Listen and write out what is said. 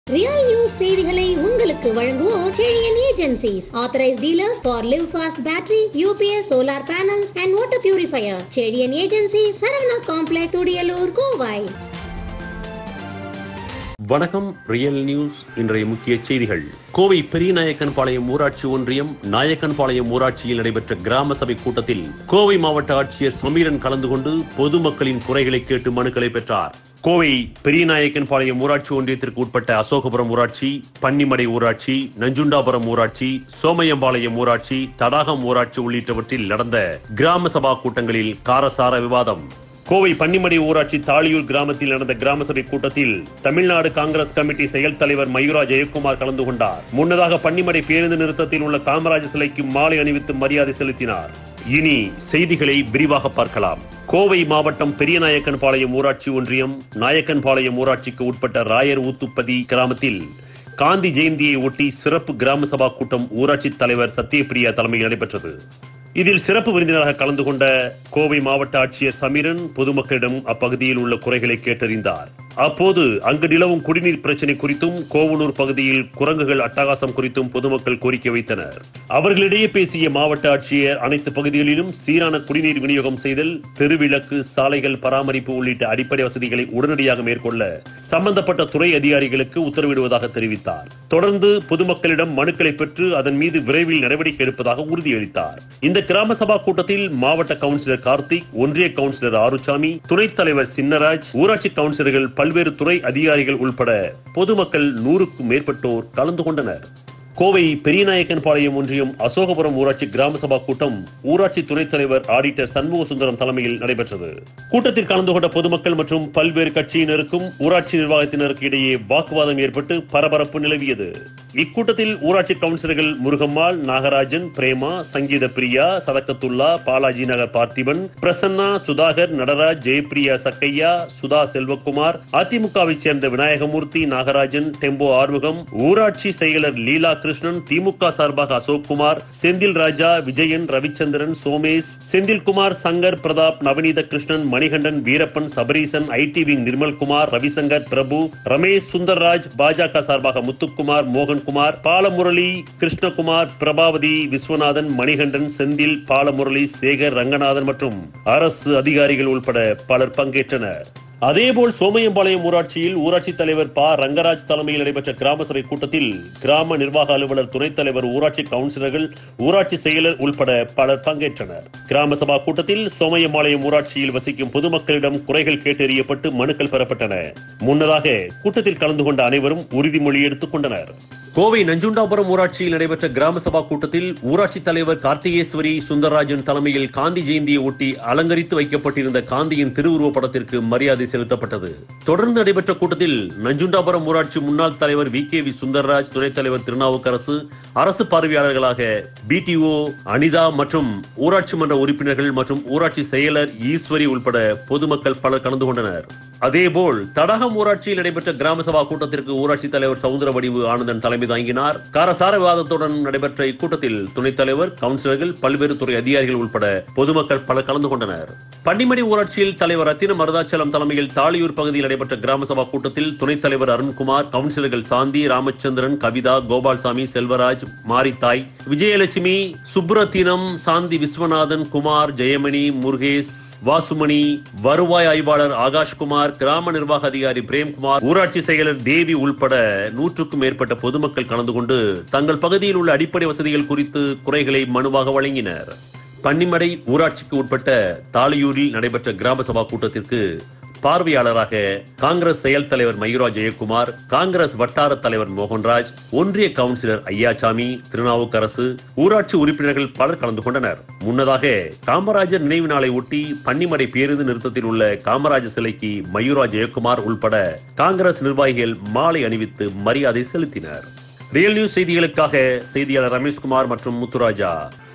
real news செய்திகளை உங்களுக்கு வழங்குவோர் Chezhiyan agencies authorised dealers for Livfast battery UPS solar panels and water purifier Chezhiyan agency Saravana complex Thudiyalur Kovai வணக்கம் real news இன்றைய முக்கிய செய்திகள் கோவை பெரியநாயக்கன்பாளையம் ஊராட்சி ஒன்றியம் நாயக்கன்பாளையம் ஊராட்சியில் நடைபெற்ற கிராம சபை கூட்டத்தில் கோவை மாவட்ட ஆட்சியர் சமீரன் கலந்து கொண்டு பொதுமக்களின் குறைகளை கேட்டு மனுக்களை பெற்றார் கோவை பெரியநாயக்கன்பாளையம் ஊராட்சி ஒன்றியத்திற்கு உட்பட்ட அசோகபுரம் ஊராட்சி பன்னிமடை ஊராட்சி நஞ்சுண்டாபுரம் ஊராட்சி சோமயம்பாளையம் ஊராட்சி தடாகம் ஊராட்சி உள்ளிட்டவற்றில் நடந்த கிராம சபா கூட்டங்களில் காரசார விவாதம் கோவை பன்னிமடை ஊராட்சி தாளியூர் கிராமத்தில் நடந்த கிராம சபை கூட்டத்தில் தமிழ்நாடு காங்கிரஸ் கமிட்டி செயல் தலைவர் மயூரா ஜெயக்குமார் கலந்து கொண்டார் முன்னதாக பன்னிமடை பேருந்து நிறுத்தத்தில் உள்ள காமராஜ் சிலைக்கு மாலை அணிவித்து மரியாதை செலுத்தினார் இனி செய்திகளை விரிவாக பார்க்கலாம் கோவை மாவட்டம் பெரியநாயக்கன்பாளையம் ஊராட்சி ஒன்றியம் நாயக்கன்பாளையம் ஊராட்சிக்கு உட்பட்ட ராயர் ஊத்துப்பதி கிராமத்தில் காந்தி ஜெயந்தியை ஒட்டி சிறப்பு கிராம சபா கூட்டம் ஊராட்சி தலைவர் சத்யபிரியா தலைமையில் நடைபெற்றது இதில் சிறப்பு விருந்தினராக கலந்து கொண்ட கோவை மாவட்ட ஆட்சியர் சமீரன் பொதுமக்களிடம் அப்பகுதியில் உள்ள குறைகளை கேட்டறிந்தார் அப்போது அங்கு நிலவும் குடிநீர் பிரச்சனை குறித்தும் கோவனூர் பகுதியில் குரங்குகள் அட்டகாசம் குறித்தும் பொதுமக்கள் கோரிக்கை வைத்தனர் அவர்களிடையே பேசிய மாவட்ட ஆட்சியர் அனைத்து பகுதிகளிலும் சீரான குடிநீர் விநியோகம் செய்தல் தெருவிளக்கு சாலைகள் பராமரிப்பு உள்ளிட்ட அடிப்படை வசதிகளை உடனடியாக மேற்கொள்ள சம்பந்தப்பட்ட துறை அதிகாரிகளுக்கு உத்தரவிடுவதாக தெரிவித்தார் தொடர்ந்து பொதுமக்களிடம் மனுக்களை பெற்று அதன் மீது விரைவில் நடவடிக்கை எடுப்பதாக உறுதியளித்தார் இந்த கிராம சபா கூட்டத்தில் மாவட்ட கவுன்சிலர் கார்த்திக் ஒன்றிய கவுன்சிலர் ஆறுசாமி துணைத் தலைவர் சின்னராஜ் ஊராட்சி கவுன்சிலர்கள் பல்வேறு துறை அதிகாரிகள் உள்பட பொதுமக்கள் நூறுக்கும் மேற்பட்டோர் கலந்து கொண்டனர் கோவை பெரியநாயக்கன்பாளையம் ஒன்றியம் அசோகபுரம் ஊராட்சி கிராம சபா கூட்டம் ஊராட்சி துணைத் தலைவர் ஆடிட்டர் சண்முக சுந்தரம் தலைமையில் நடைபெற்றது கூட்டத்தில் கலந்து கொண்ட பொதுமக்கள் மற்றும் பல்வேறு கட்சியினருக்கும் ஊராட்சி நிர்வாகத்தினருக்கு இடையே வாக்குவாதம் ஏற்பட்டு பரபரப்பு நிலவியது இக்கூட்டத்தில் ஊராட்சி கவுன்சிலர்கள் முருகம்மாள் நாகராஜன் பிரேமா சங்கீத பிரியா சதக்கத்துல்லா பாலாஜி நகர் பார்த்திபன் பிரசன்னா சுதாகர் நடராஜ் ஜெயபிரியா சக்கையா சுதா செல்வகுமார் அதிமுகவை சேர்ந்த விநாயகமூர்த்தி நாகராஜன் டெம்போ ஆறுமுகம் ஊராட்சி செயலர் லீலா கிருஷ்ணன் திமுக சார்பாக அசோக்குமார் செந்தில் ராஜா விஜயன் ரவிச்சந்திரன் சோமேஷ் செந்தில்குமார் சங்கர் பிரதாப் நவநீத கிருஷ்ணன் மணிகண்டன் வீரப்பன் சபரீசன் ஐடிவி நிர்மல்குமார் ரவிசங்கர் பிரபு ரமேஷ் சுந்தர்ராஜ் பாஜக சார்பாக முத்துக்குமார் மோகன்குமார் பாலமுரளி கிருஷ்ணகுமார் பிரபாவதி விஸ்வநாதன் மணிகண்டன் செந்தில் பாலமுரளி சேகர் ரங்கநாதன் மற்றும் அரசு அதிகாரிகள் உள்பட பலர் பங்கேற்றனர் அதேபோல் சோமயம்பாளையம் ஊராட்சியில் ஊராட்சி தலைவர் ப ரங்கராஜ் தலைமையில் நடைபெற்ற கிராம சபை கூட்டத்தில் கிராம நிர்வாக அலுவலர் துணைத் தலைவர் ஊராட்சி கவுன்சிலர்கள் ஊராட்சி செயலர் உள்பட பலர் பங்கேற்றனர் கிராம சபா கூட்டத்தில் சோமயம்பாளையம் ஊராட்சியில் வசிக்கும் பொதுமக்களிடம் குறைகள் கேட்டறியப்பட்டு மனுக்கள் பெறப்பட்டன முன்னதாக கூட்டத்தில் கலந்து கொண்ட அனைவரும் உறுதிமொழி எடுத்துக் கொண்டனர் கோவை நஞ்சுண்டாபுரம் ஊராட்சியில் நடைபெற்ற கிராம சபா கூட்டத்தில் ஊராட்சி தலைவர் கார்த்திகேஸ்வரி சுந்தரராஜன் தலைமையில் காந்தி ஜெயந்தியை ஒட்டி அலங்கரித்து வைக்கப்பட்டிருந்த காந்தியின் திருவுருவ படத்திற்கு மரியாதை செலுத்தப்பட்டது தொடர்ந்து நடைபெற்ற கூட்டத்தில் நஞ்சுண்டாபுரம் ஊராட்சி முன்னாள் தலைவர் வி கே வி சுந்தரராஜ் துணைத் தலைவர் திருநாவுக்கரசு அரசு பார்வையாளர்களாக பிடிஓ அனிதா மற்றும் ஊராட்சி மன்ற உறுப்பினர்கள் மற்றும் ஊராட்சி செயலர் ஈஸ்வரி உள்பட பொதுமக்கள் பலர் கலந்து கொண்டனர் அதேபோல் தடகம் ஊராட்சியில் நடைபெற்ற கிராம சபா கூட்டத்திற்கு ஊராட்சி தலைவர் சவுந்தர வடிவு ஆனந்தன் தலைமை தாங்கினார் காரசார விவாதத்துடன் நடைபெற்ற இக்கூட்டத்தில் துணைத் தலைவர் கவுன்சிலர்கள் பல்வேறு துறை அதிகாரிகள் உள்பட பொதுமக்கள் பலர் கலந்து கொண்டனர் பன்னிமணி ஊராட்சியில் தலைவர் ரத்தின மருதாச்சலம் தலைமையில் தாளியூர் பகுதியில் நடைபெற்ற கிராம சபா கூட்டத்தில் துணைத் தலைவர் அருண்குமார் கவுன்சிலர்கள் சாந்தி ராமச்சந்திரன் கவிதா கோபால்சாமி செல்வராஜ் மாரித்தாய் விஜயலட்சுமி சுப்ரத்தினம் சாந்தி விஸ்வநாதன் குமார் ஜெயமணி முருகேஷ் வாசுமணி வருவாய் ஆய்வாளர் ஆகாஷ்குமார் கிராம நிர்வாக அதிகாரி பிரேம்குமார் ஊராட்சி செயலர் தேவி உள்பட நூற்றுக்கும் மேற்பட்ட பொதுமக்கள் கலந்து கொண்டு தங்கள் பகுதியில் உள்ள அடிப்படை வசதிகள் குறித்து குறைகளை மனுவாக வழங்கினர் பன்னிமடை ஊராட்சிக்கு உட்பட்ட தாளியூரில் நடைபெற்ற கிராம சபா கூட்டத்திற்கு பார்வையாளராக காங்கிரஸ் செயல் தலைவர் மயூரா ஜெயக்குமார் காங்கிரஸ் வட்டார தலைவர் மோகன்ராஜ் ஒன்றிய கவுன்சிலர் ஐயாசாமி திருநாவுக்கரசு ஊராட்சி உறுப்பினர்கள் பலர் கலந்து கொண்டனர் முன்னதாக காமராஜர் நினைவு நாளை ஒட்டி பன்னிமடை பேருந்து நிறுத்தத்தில் உள்ள காமராஜர் சிலைக்கு மயூரா ஜெயக்குமார் உள்பட காங்கிரஸ் நிர்வாகிகள் மாலை அணிவித்து மரியாதை செலுத்தினர் ரியல் நியூஸ் செய்திகளுக்காக செய்தியாளர் ரமேஷ்குமார் மற்றும் முத்துராஜா